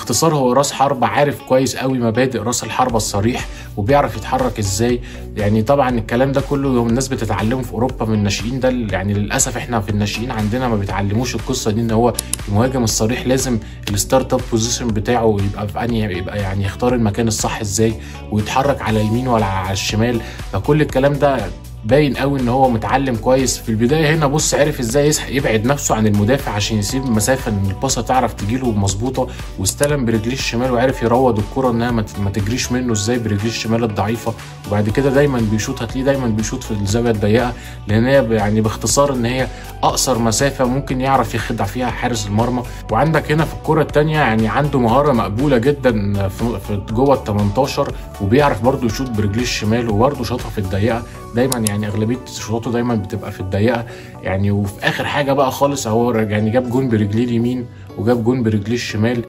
باختصار هو راس حربة عارف كويس قوي مبادئ راس الحربة الصريح وبيعرف يتحرك ازاي يعني طبعا الكلام ده كله الناس بتتعلمه في اوروبا من الناشئين ده يعني للاسف احنا في الناشئين عندنا ما بيتعلموش القصه دي ان هو المهاجم الصريح لازم الستارت اب بوزيشن بتاعه يبقى في انهي يبقى يعني يختار المكان الصح ازاي ويتحرك على اليمين ولا على الشمال فكل الكلام ده باين قوي ان هو متعلم كويس في البدايه هنا بص عرف ازاي يسح- يبعد نفسه عن المدافع عشان يسيب مسافه ان الباصه تعرف تجيله مظبوطه واستلم برجليه الشمال وعرف يروض الكره انها ما ت- ما تجريش منه ازاي برجليه الشمال الضعيفه وبعد كده دايما بيشوط هتلاقيه دايما بيشوط في الزاويه الضيقه لان هي ب- يعني باختصار ان هي اقصر مسافه ممكن يعرف يخدع فيها حارس المرمى وعندك هنا في الكره الثانيه يعني عنده مهاره مقبوله جدا في في جوه ال 18 وبيعرف برضه يشوط برجليه الشمال وبرضه شاطها في الضيقه دايما يعني اغلبيه شوطاته دايما بتبقى في الضيقه يعني وفي اخر حاجه بقى خالص هو يعني جاب جون برجليه اليمين وجاب جون برجليه الشمال